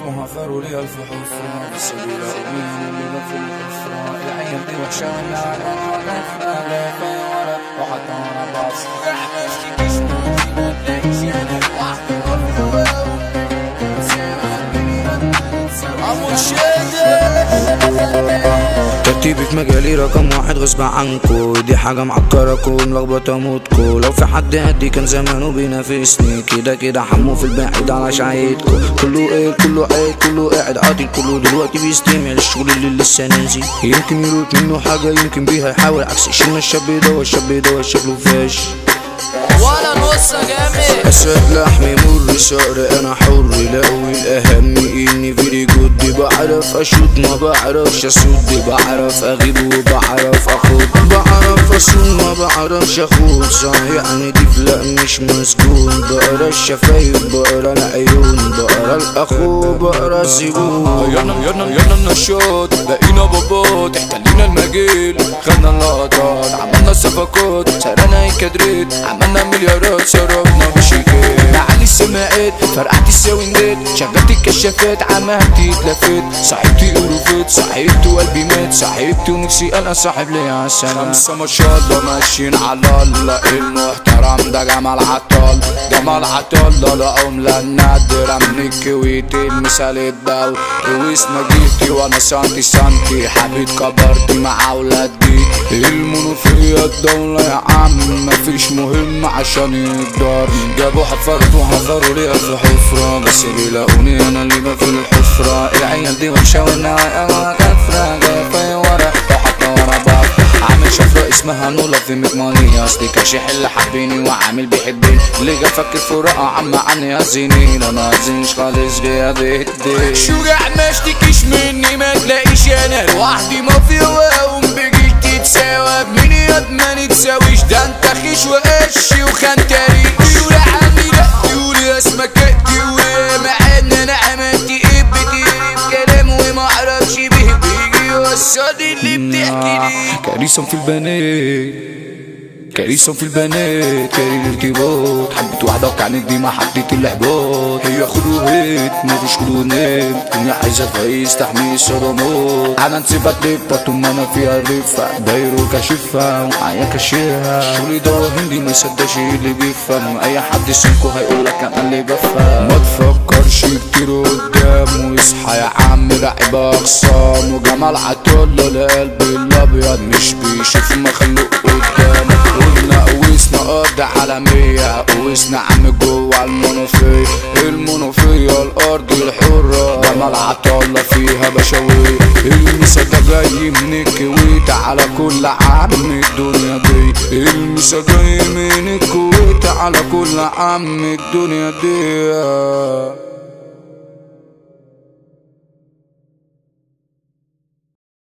وحفروا لي ألف حفرة في سبيل أمين اللي في الحفرة الأيام دي وحشة ولا أنا في ورا وحتى وأنا بعصر ترتيبي في مجالي رقم واحد غصب عنكو دي حاجة معكركو ملخبطة موتكو لو في حد قدي كان زمانه بينافسني كده كده حمو في البعيد على شعيتكو كله ايه كله عيد كله قاعد عاطل كله دلوقتي بيستمع للشغل اللي لسه نازل يمكن يروت منه حاجة يمكن بيها يحاول عكس شلنا الشاب ده والشاب ده شكله فاش ولا نص جامد اسد لحمي مر صقر انا حر لو الاهم اني فيري جود بعرف اشوت ما بعرفش اسود بعرف اغيب وبعرف اخد بعرف اصون ما بعرفش اخد صحيح اني ديف لا مش مسجون بقرا الشفايف بقرا العيون بقرا الاخو بقرا الزبون يلا يلا يلا نشاط بقينا بابات احتلينا المجال خدنا اللقطات عملنا صفقات سرقنا الكادرات عملنا مليارات صرفنا بشيكات معالي السماعات فرقعت السوينجات شغلت الكشافات عملت اتلفت صاحبتي قروفات صاحبتي وقلبي مات صاحبتي ونفسي انا صاحب ليا عالسلام خمسة ما شاء الله ماشيين على الله المحترم ده جمال عطال جمال عطال لا لا عملة نادرة من الكويت المثال الدول واسمك جيتي وانا سانتي سانتي حبيت كبرتي مع ولادي المنوفية الدولة يا عم مفيش مهم عشان يقدر جابوا حفرت وحفروا لي في حفرة بس بيلاقوني انا اللي ما في الحفرة العيال دي وحشة والنهاية كفرة جاية في ورا وحتى ورا بعض عامل شفرة اسمها نولا في مكمانية اصلي كاشح اللي حابيني وعامل بيحبني اللي جا فكر فراقة عم عني هزينين انا هزينش خالص جاية بيدي شجاع ما اشتكيش مني ما تلاقيش انا لوحدي ما في واقوم بجيش تتساوى بمين ياض ما نتساويش ده انت خيش وقش وخنتري يقول عني لا يقول اسمك تقول مع ان انا عملت ايه بتقري بكلام وما اعرفش بيه بيجي يوصل اللي بتحكي لي كارثة في البنات كارثة في البنات كاري الارتباط حبيت واحدة وكانت دي ما حبيت الاحباط هي خدوهات مفيش خدونات الدنيا عايزة فايز تحمي الصدمات انا نسيبها تلفة طول ما انا فيها رفة دايرو كاشفها ومعايا كاشيها شغلي ده هندي ما يصدقش اللي بيفهم اي حد سمكو هيقولك انا اللي بفهم ما تفكرش كتير قدام واصحى يا عم راقب اقسام وجمال عطله القلب الابيض مش بيشوف مخلوق قدامه قلنا قوسنا قضى عالمية قوسنا عم جوه المنوفية المنوفية الأرض الحرة جمال عطلة فيها بشوية المسا ده جاي من الكويت على كل عام الدنيا دي المسا جاي من الكويت على كل عام الدنيا دي